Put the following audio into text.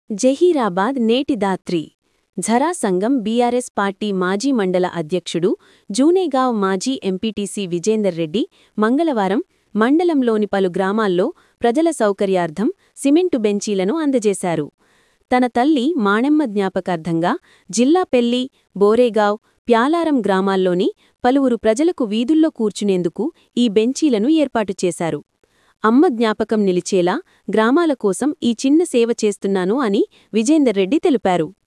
జహీరాబాద్ నేటి దాత్రి ఝరా సంఘం BRS party మాజీ మండల అధ్యక్షుడు జూనేగావ్ మాజీ ఎంపీటీసీ విజేందర్ రెడ్డి మంగళవారం మండలంలోని పలు గ్రామాల్లో ప్రజల సౌకర్యార్థం సిమెంటు బెంచీలను అందజేశారు తన తల్లి మాణెమ్మ జ్ఞాపకార్థంగా జిల్లా పెళ్లి బోరేగావ్ ప్యాలారం గ్రామాల్లోని పలువురు ప్రజలకు వీధుల్లో కూర్చునేందుకు ఈ బెంచీలను ఏర్పాటు చేశారు అమ్మ జ్ఞాపకం నిలిచేలా గ్రామాల కోసం ఈ చిన్న సేవ చేస్తున్నాను అని విజేందర్ రెడ్డి తెలిపారు